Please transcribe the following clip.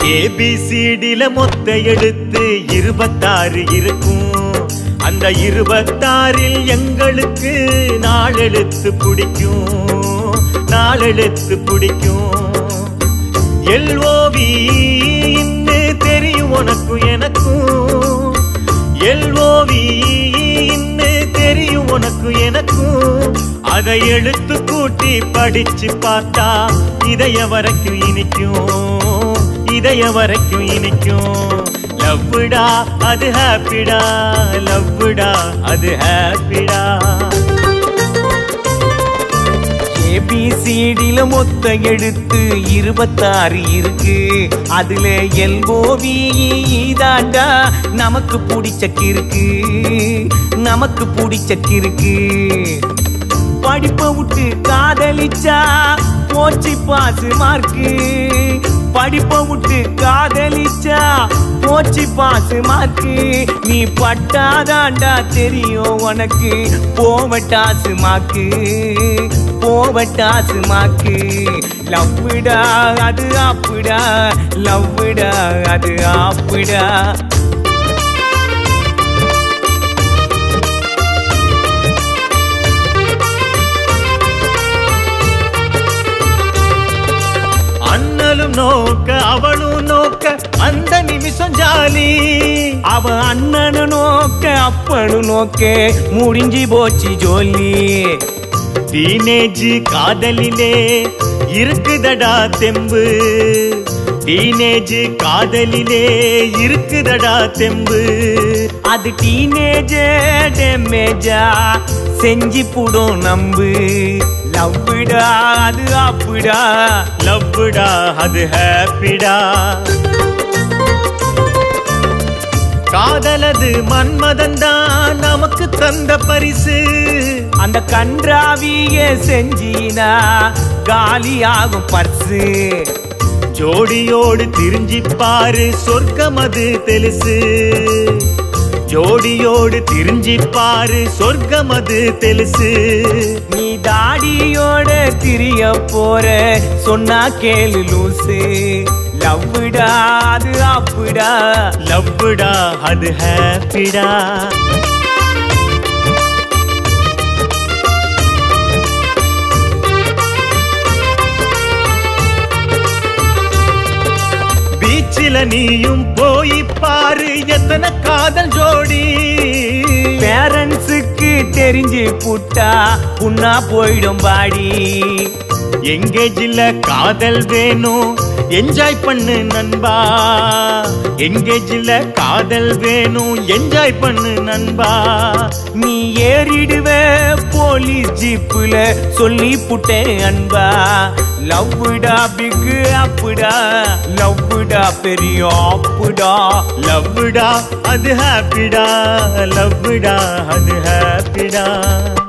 ஏபிசிடில மொத்த எழுத்து இருபத்தாறு இருக்கும் அந்த இருபத்தாறில் எங்களுக்கு நாலெழுத்து பிடிக்கும் நாலெழுத்து பிடிக்கும் எல்ஓவி இன்னு தெரியும் உனக்கும் எனக்கும் எல்ஓவி இன்னு தெரியும் உனக்கும் எனக்கும் அதை எழுத்து கூட்டி படிச்சு பார்த்தா இதய வரைக்கும் இனிக்கும் இதய வரைக்கும் இனிக்கும் லவ்வுடா அது ஹாப்பிடா லவ்வுடா அது ஹாப்பிடா ஏபிசிடில மொத்த எழுத்து இருபத்தாறு இருக்கு அதுல எல்ஓவி தாண்டா நமக்கு பிடிச்ச கிறுக்கு நமக்கு பிடிச்ச கிறுக்கு படிப்பை விட்டு காதலிச்சா போச்சு பாசு மார்க்கு படிப்பை விட்டு காதலிச்சா போச்சு பாசு மார்க்கு நீ பட்டாதாண்டா தெரியும் உனக்கு போவட்டாசு மாக்கு போவட்டாசு மாக்கு லவ்வுடா அது ஆப்புடா லவ்வுடா அது ஆப்புடா அண்ணலும் நோக்க அவளும் நோக்க அந்த நிமிஷம் ஜாலி அவ அண்ணனு நோக்க அப்பனு நோக்க முடிஞ்சு போச்சு ஜோலி டீனேஜ் காதலிலே இருக்குதடா தெம்பு டீனேஜ் காதலிலே இருக்குதடா தெம்பு அது டீனேஜ் டேமேஜா செஞ்சு புடும் நம்பு லவ்வுடா அது அப்புடா லவ்வுடா அது ஹாப்பிடா காதலது மன்மதன் தான் நமக்கு தந்த பரிசு அந்த கன்றாவிய செஞ்சினா காலியாகும் பர்சு ஜோடியோடு திரிஞ்சி பாரு சொர்க்கம் அது தெலுசு ஜோடியோடு திரிஞ்சி பாரு சொர்க்கம் அது தெலுசு நீ தாடியோட திரிய போற சொன்னா கேளு லூசு லவ்வுடா அது அப்புடா லவ்வுடா அது ஹாப்பிடா பீச்சில நீயும் போய் பாரு எத்தனை காதல் ஜோடி பேரண்ட்ஸுக்கு தெரிஞ்சு புட்டா புண்ணா போயிடும் பாடி எங்கேஜில காதல் வேணும் என்ஜாய் பண்ணு நண்பா எங்கேஜில காதல் வேணும் என்ஜாய் பண்ணு நண்பா நீ ஏறிடுவ போலீஸ் ஜீப்புல சொல்லி புட்டேன் அன்பா லவ்வுடா பிக்கு அப்புடா லவ்வுடா பெரிய அப்புடா லவ்வுடா அது ஹாப்பிடா லவ்வுடா அது ஹாப்பிடா